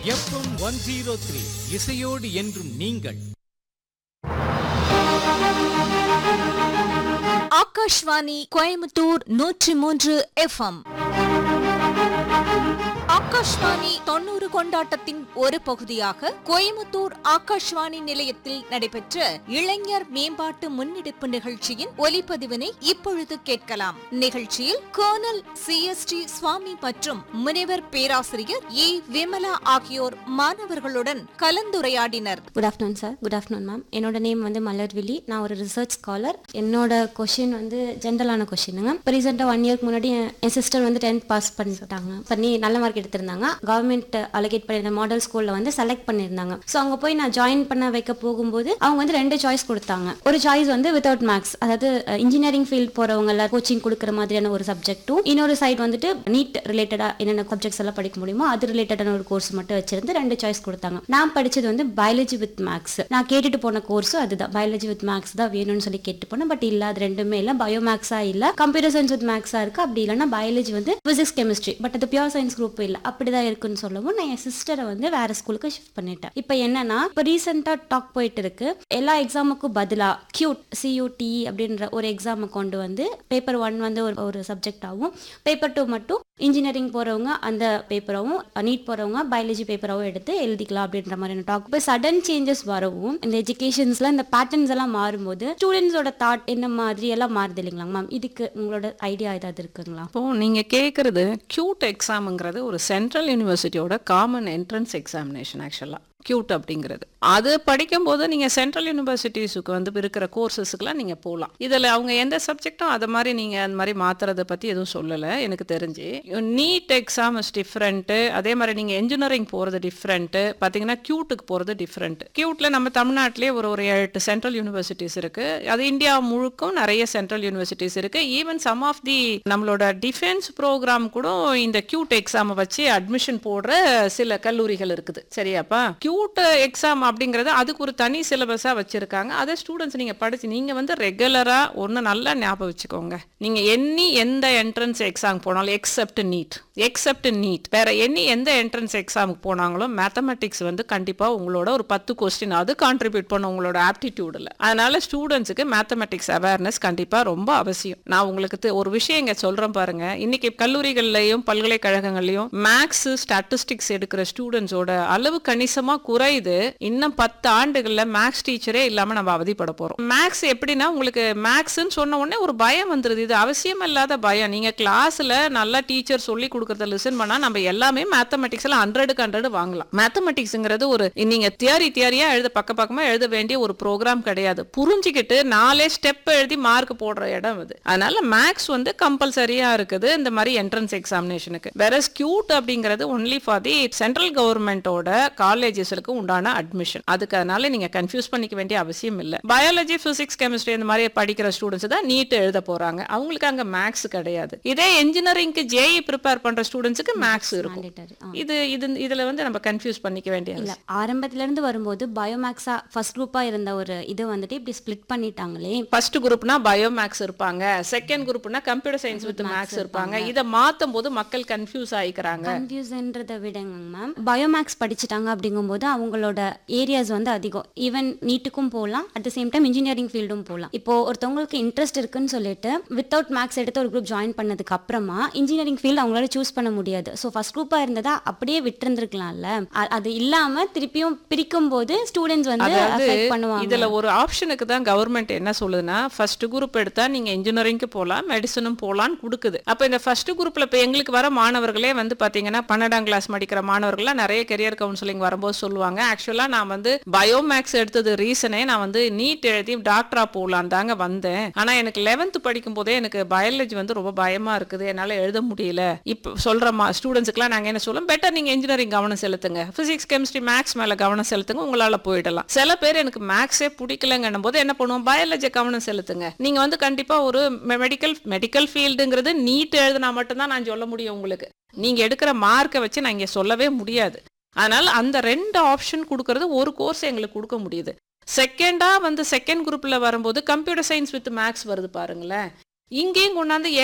FM one zero three இசையோடு என்றும் நீங்கள் ஆகாஷ்வாணி கோயம்புத்தூர் நூற்றி மூன்று எஃப்எம் ஆகாஷ்வாணி தொண்ணூறு கொண்டாட்டத்தின் ஒரு பகுதியாக கோயம்புத்தூர் ஆகாஷ்வாணி நிலையத்தில் நடைபெற்ற இளைஞர் மேம்பாட்டு முன்னெடுப்பு நிகழ்ச்சியின் ஒலிப்பதிவினை இப்பொழுது கேட்கலாம் நிகழ்ச்சியில் colonel C S D Swamy மற்றும் முனைவர் பேராசிரியர் ஏ விமலா ஆகியோர் மாணவர்களுடன் கலந்துரையாடினர் good afternoon sir good afternoon ma'am என்னோட நேம் வந்து மலர்விழி நான் ஒரு ரிசர்ச் ஸ்காலர் என்னோட கொஷின் வந்து ஜென்ரலான கொஷினுங்க இப்போ ரீசெண்டாக ஒன் இயர்க்கு முன்னாடி என் என் சிஸ்டர் வந்து டென்த் பாஸ் பண்ணிட்டாங்க பண்ணி நல்ல மார்க் எடுத்திருந்தாங்க கவர்மெண்ட் அலோகேட் பண்ணியிருந்த மாடல் ஸ்கூலில் வந்து செலக்ட் பண்ணியிருந்தாங்க ஸோ அங்கே போய் நான் ஜாயின் பண்ண வைக்க போகும்போது அவங்க வந்து ரெண்டு சாய்ஸ் கொடுத்தாங்க ஒரு சாய்ஸ் வந்து வித்தவுட் மேக்ஸ் அதாவது இன்ஜினியரிங் ஃபீல்ட் போகிறவங்கள கோச்சிங் கொடுக்குற மாதிரியான ஒரு சப்ஜெக்ட்டும் இன்னொரு சைடு வந்துட்டு நீட் ரிலேட்டடாக என்னென்ன சப்ஜெக்ட்ஸ் எல்லாம் படிக்க முடியுமோ அது ரிலேட்டடான ஒரு கோர்ஸ் மட்டும் வச்சிருந்து ரெண்டு சாய்ஸ் கொடுத்தாங்க நான் படிச்சது வந்து பயாலஜி வித் மேக்ஸ் நான் கேட்டுட்டு போன கோர்ஸும் அதுதான் பயாலஜி வித் மேக்ஸ் தான் வேணும்னு சொல்லி கேட்டு போனேன் பட் இல்ல அது ரெண்டுமே இல்லை பயோ மேக்ஸா இல்ல கம்ப்யூட்டர் சயின்ஸ் வித் மேக்ஸா இருக்கு அப்படி இல்லைன்னா பயாலஜி வந்து பிசிக்ஸ் கெமிஸ்ட்ரி பட் அது பியூர் சயின்ஸ் குரூப் இல்லை அப்படிதான் இருக்குன்னு சொல்லவும் நான் என் சிஸ்டரை வந்து வேற ஸ்கூலுக்கு ஷிஃப்ட் பண்ணிட்டேன் இப்போ என்னன்னா இப்போ ரீசெண்டாக டாக் போயிட்டு இருக்கு எல்லா எக்ஸாமுக்கும் பதிலா கியூட் சியூடி அப்படின்ற ஒரு எக்ஸாமை கொண்டு வந்து பேப்பர் ஒன் வந்து ஒரு ஒரு சப்ஜெக்டாகவும் பேப்பர் டூ மட்டும் இன்ஜினியரிங் போறவங்க அந்த பேப்பராகவும் நீட் போறவங்க பயாலஜி பேப்பராகவும் எடுத்து எழுதிக்கலாம் அப்படின்ற மாதிரியான டாக் இப்போ சடன் சேஞ்சஸ் வரவும் இந்த எஜுகேஷன்ஸ்ல இந்த பேட்டர்ன்ஸ் எல்லாம் மாறும்போது ஸ்டூடெண்ட்ஸோட தாட் என்ன மாதிரி எல்லாம் மாறுது இல்லைங்களா மேம் இதுக்கு உங்களோட ஐடியா ஏதாவது இருக்குங்களா இப்போ நீங்க கேட்குறது கியூட் எக்ஸாம்ங்கிறது ஒரு சென்ட்ரல் யூனிவர்சிட்டியோட காமன் என்ட்ரன்ஸ் எக்ஸாமினேஷன் ஆக்சுவலாக கியூட் அப்படிங்கிறது அது படிக்கும்போது நீங்கள் சென்ட்ரல் யூனிவர்சிட்டிஸுக்கு வந்து இருக்கிற கோர்சஸ்க்குலாம் நீங்கள் போகலாம் இதில் அவங்க எந்த சப்ஜெக்டும் அதை மாதிரி நீங்கள் அந்த மாதிரி மாற்றுறதை பற்றி எதுவும் சொல்லலை எனக்கு தெரிஞ்சு நீட் எக்ஸாம் இஸ் டிஃப்ரெண்ட்டு அதே மாதிரி நீங்கள் என்ஜினியரிங் போகிறது டிஃப்ரெண்ட்டு பார்த்தீங்கன்னா கியூட்டுக்கு போகிறது டிஃப்ரெண்ட் கியூட்டில் நம்ம தமிழ்நாட்டிலே ஒரு ஒரு எட்டு சென்ட்ரல் யூனிவர்சிட்டிஸ் இருக்குது அது இந்தியா முழுக்கும் நிறைய சென்ட்ரல் யூனிவர்சிட்டிஸ் இருக்குது ஈவன் சம் ஆஃப் தி நம்மளோட டிஃபென்ஸ் ப்ரோக்ராம் கூட இந்த கியூட் எக்ஸாமை வச்சு அட்மிஷன் போடுற சில கல்லூரிகள் இருக்குது சரியாப்பா கியூட் எக்ஸாம் அப்படிங்கிறது அதுக்கு ஒரு தனி சிலபஸாக வச்சுருக்காங்க அதை ஸ்டூடெண்ட்ஸ் நீங்கள் படிச்சு நீங்கள் வந்து ரெகுலராக ஒன்று நல்லா ஞாபகம் வச்சுக்கோங்க நீங்கள் எண்ணி எந்த என்ட்ரன்ஸ் எக்ஸாம் போனாலும் எக்ஸப்ட் நீட் எக்ஸப்ட் நீட் வேற எண்ணி எந்த என்ட்ரன்ஸ் எக்ஸாமுக்கு போனாங்களோ மேத்தமெட்டிக்ஸ் வந்து கண்டிப்பாக உங்களோட ஒரு பத்து கொஸ்டின் அது கான்ட்ரிபியூட் பண்ண உங்களோட ஆப்டிடியூடில் அதனால ஸ்டூடெண்ட்ஸுக்கு மேத்தமெட்டிக்ஸ் அவேர்னஸ் கண்டிப்பாக ரொம்ப அவசியம் நான் உங்களுக்கு தெ- ஒரு விஷயம் இங்கே சொல்கிறேன் பாருங்க இன்னைக்கு கல்லூரிகள்லையும் பல்கலைக்கழகங்கள்லையும் மேக்ஸ் ஸ்டாட்டிஸ்டிக்ஸ் எடுக்கிற ஸ்டூடெண்ட்ஸோட அளவு கணிசமாக குறையுது இன்னும் பத்து ஆண்டுகளில் மேக்ஸ் டீச்சரே இல்லாமல் நம்ம அவதிப்பட போகிறோம் மேக்ஸ் எப்படின்னா உங்களுக்கு மேக்ஸ்ன்னு சொன்ன உடனே ஒரு பயம் வந்துருது இது அவசியம் இல்லாத பயம் நீங்கள் கிளாஸில் நல்லா டீச்சர் சொல்லி கொடுக்கறத லிசன் பண்ணால் நம்ம எல்லாமே மேத்தமெட்டிக்ஸில் ஹண்ட்ரடுக்கு ஹண்ட்ரட் வாங்கலாம் மேத்தமெட்டிக்ஸுங்கிறது ஒரு நீங்கள் தியரி தியரியாக எழுத பக்க பக்கமாக எழுத வேண்டிய ஒரு ப்ரோக்ராம் கிடையாது புரிஞ்சுக்கிட்டு நாலே ஸ்டெப் எழுதி மார்க் போடுற இடம் அது அதனால மேக்ஸ் வந்து கம்பல்சரியா இருக்குது இந்த மாதிரி என்ட்ரன்ஸ் எக்ஸாமினேஷனுக்கு வேற கியூட் அப்படிங்கிறது ஒன்லி ஃபார் தி சென்ட்ரல் கவர்மெண்டோட காலேஜஸ்க்கு உண்டான அட்மிஷன் அதுக்கு அதனால நீங்க கன்ஃபியூஸ் பண்ணிக்க வேண்டிய அவசியம் இல்லை பயாலஜி பிசிக்ஸ் கெமிஸ்ட்ரி இந்த மாதிரி படிக்கிற ஸ்டூடெண்ட்ஸ் தான் நீட் எழுத போறாங்க அவங்களுக்கு அங்க மேக்ஸ் கிடையாது இதே இன்ஜினியரிங்க்கு ஜேஇ ப்ரிப்பேர் பண்ற ஸ்டூடெண்ட்ஸுக்கு மேக்ஸ் இருக்கும் Mandatory. ஆ. இது இது இதுல வந்து நம்ம கன்ஃபியூஸ் பண்ணிக்க வேண்டிய இல்ல ஆரம்பத்துல இருந்து வரும்போது பயோமேக்ஸா ஃபர்ஸ்ட் குரூப்பா இருந்த ஒரு இது வந்துட்டு இப்படி ஸ்ப்ளிட் பண்ணிட்டாங்களே ஃபர்ஸ்ட் குரூப்னா பயோ மேக்ஸ் இருப்பாங்க செகண்ட் குரூப்னா கம்ப்யூட்டர் சயின்ஸ் வித் மேக்ஸ் இருப்பாங்க இதை மாத்தும் போது மக்கள் கன்ஃபியூஸ் ஆயிக்கிறாங்க கன்ஃபியூஸ்ன்றதை விடங்க மேம் பயோமேக்ஸ் படிச்சுட்டாங்க அப்படிங்கும்போது அவங்களோட ஏரியாஸ் வந்து அதிகம் ஈவன் நீட்டுக்கும் போகலாம் at the same time engineering ஃபீல்டும் போகலாம் இப்போ ஒருத்தவங்களுக்கு இன்ட்ரெஸ்ட் இருக்குன்னு சொல்லிட்டு வித்தவுட் மேக்ஸ் எடுத்து ஒரு குரூப் ஜாயின் பண்ணதுக்கு அப்புறமா இன்ஜினியரிங் ஃபீல்டு அவங்களால சூஸ் பண்ண முடியாது ஸோ ஃபர்ஸ்ட் குரூப்பா இருந்ததா அப்படியே விட்டுருந்துருக்கலாம்ல அ- அது இல்லாம திருப்பியும் பிரிக்கும் போது ஸ்டூடெண்ட்ஸ் வந்து அதாவது அஃபெக்ட் பண்ணுவாங்க இதுல ஒரு ஆப்ஷனுக்கு தான் கவர்மெண்ட் என்ன சொல்லுதுன்னா ஃபர்ஸ்ட் குரூப் எடுத்தா நீங்க இன்ஜினியரிங்க்கு போகலாம் மெடிசனும் போகலான்னு கொடுக்குது அப்ப இந்த ஃபர்ஸ்ட் குரூப்ல இப்போ எங்களுக்கு வர மாணவர்களே வந்து பாத்தீங்கன்னா பன்னெண்டாம் கிளாஸ் படிக்கிற மாணவர்கள்லாம் நிறைய கெரியர் கவுன்சிலிங் வரும்போது சொல்லுவாங்க ஆக்சுவலா நான் வந்து பயோமேக்ஸ் எடுத்தது ரீசனே நான் வந்து நீட் எழுதி டாக்டரா போகலான் தாங்க வந்தேன் ஆனா எனக்கு லெவன்த் படிக்கும் போதே எனக்கு பயாலஜி வந்து ரொம்ப பயமா இருக்குது என்னால எழுத முடியல இப்போ சொல்ற மா ஸ்டூடெண்ட்ஸ்க்குலாம் நாங்க என்ன சொல்லுவோம் பெட்டர் நீங்க இன்ஜினியரிங் கவனம் செலுத்துங்க பிசிக்ஸ் கெமிஸ்ட்ரி மேக்ஸ் மேல கவனம் செலுத்துங்க உங்களால போயிடலாம் சில பேர் எனக்கு மேக்ஸே பிடிக்கலங்கன்னும் போது என்ன பண்ணுவோம் பயாலஜி கவனம் செலுத்துங்க நீங்க வந்து கண்டிப்பா ஒரு மெடிக்கல் மெடிக்கல் ஃபீல்டுங்கிறது நீட் எழுதினா மட்டும்தான் நான் சொல்ல முடியும் உங்களுக்கு நீங்க எடுக்கிற மார்க்கை வச்சு நான் இங்க சொல்லவே முடியாது அதனால அந்த ரெண்டு ஆப்ஷன் கொடுக்கறது ஒரு கோர்ஸ் எங்களுக்கு கொடுக்க முடியுது செகண்டா வந்து செகண்ட் குரூப்ல வரும்போது கம்ப்யூட்டர் சயின்ஸ் வித் மேக்ஸ் வருது பாருங்களேன் இங்கேயும் கொண்டாந்து